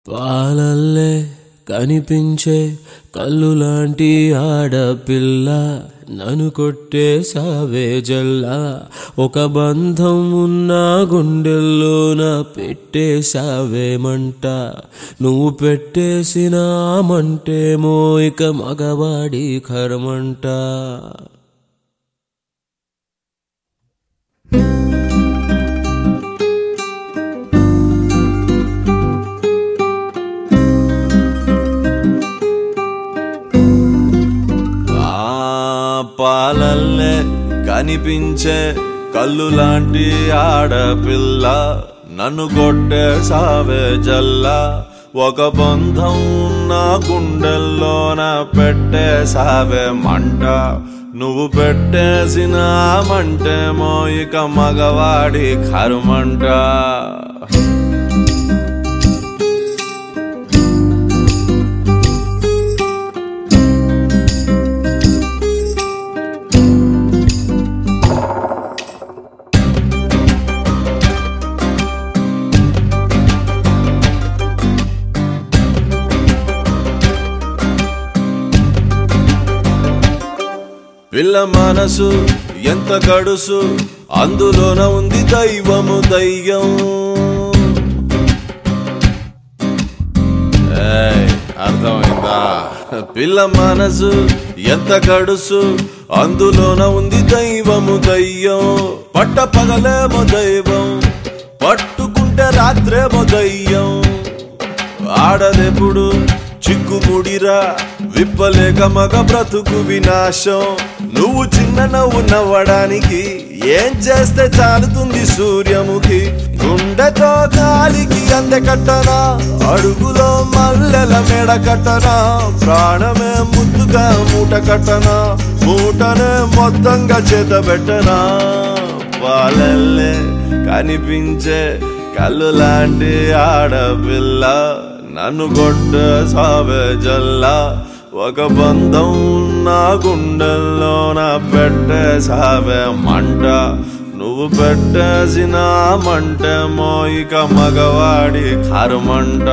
పాలల్లే కనిపించే కళ్ళు లాంటి ఆడపిల్ల నన్ను కొట్టేసావే జల్లా ఒక బంధం ఉన్న గుండెల్లోన పెట్టేసావే మంట నువ్వు పెట్టేసిన ఆ మంటేమో ఇక మగవాడి కర్మంట ఆ పాలల్లే కనిపించే కళ్ళు లాంటి ఆడపిల్ల నన్ను కొట్టేసావే జల్లా ఒక బంధం నా గుండెల్లోన పెట్టేసావే మంట నువ్వు పెట్టేసిన ఆ మంటేమో ఇక మగవాడి కరుమంట పిల్ల మనసు ఎంత గడుసు అందులోన ఉంది దైవము దయ్యం ఏయ్, అర్థమైందా పిల్ల మనసు ఎంత గడుసు అందులోన ఉంది దైవము దయ్యం పట్ట పగలేమో దైవం పట్టుకుంటే రాత్రేమో దయ్యం ఆడదెప్పుడు చిక్కుముడిరా విప్పలేక మగ బ్రతుకు వినాశం నువ్వు చిన్న నవ్వు నవ్వడానికి ఏం చేస్తే చాలుతుంది సూర్యముఖి గుండెతో గాలికి అందె కట్టనా అడుగులో మల్లెల మెడ కట్టనా ప్రాణమే ముద్దుగా మూట కట్టనా మూటనే మొత్తంగా చేత పెట్టనా పాలల్లే కనిపించే కళ్ళు లాంటి ఆడపిల్ల నన్ను కొట్ట సావే జల్లా ఒక బంధం నా గుండెల్లోన పెట్టే సావే మంట నువ్వు పెట్టేసిన మంటేమో ఇక మగవాడి కరుమంట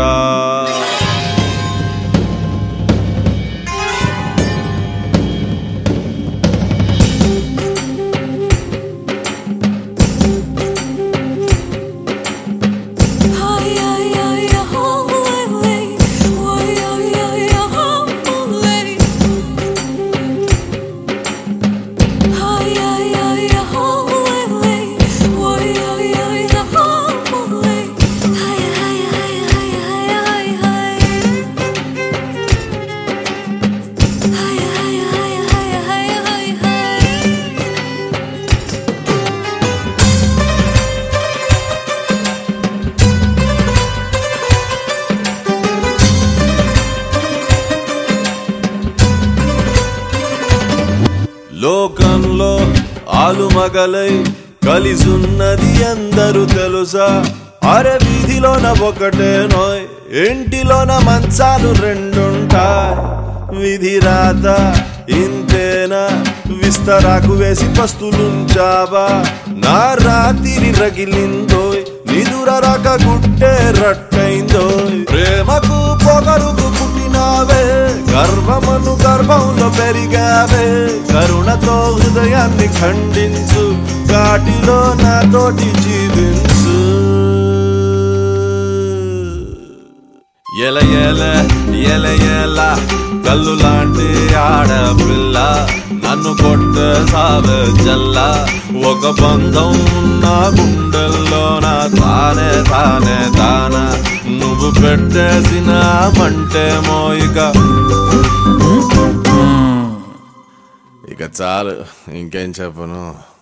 లోకంలో ఆలుమగలై కలిసున్నది అందరూ తెలుసా అరే వీధిలోన ఒకటే నోయ్ ఇంటిలోన మంచాలు రెండుంటాయి విధి రాత ఇంతేనా విస్తరాకు వేసి పస్తులుంచావా నా రాత్రి రగిలిందోయ్ నిదుర రక గుట్టే రట్టయిందోయ్ ప్రేమకు పొగరుకు పుట్టినావే గర్వమను గర్భంలో పెరిగావే కరుణతో హృదయాన్ని ఖండించు కాటిలో నాతోటి జీవించు ఎల ఎల ఎల ఎల కళ్ళు లాంటి ఆడపిల్ల నన్ను కొట్ట సావే జల్లా ఒక బంధం నా గుండెల్లోన తానే తానే తాన నువ్వు పెట్టేసిన మంటేమో ఇక ఇక చాలు ఇంకేం చెప్పను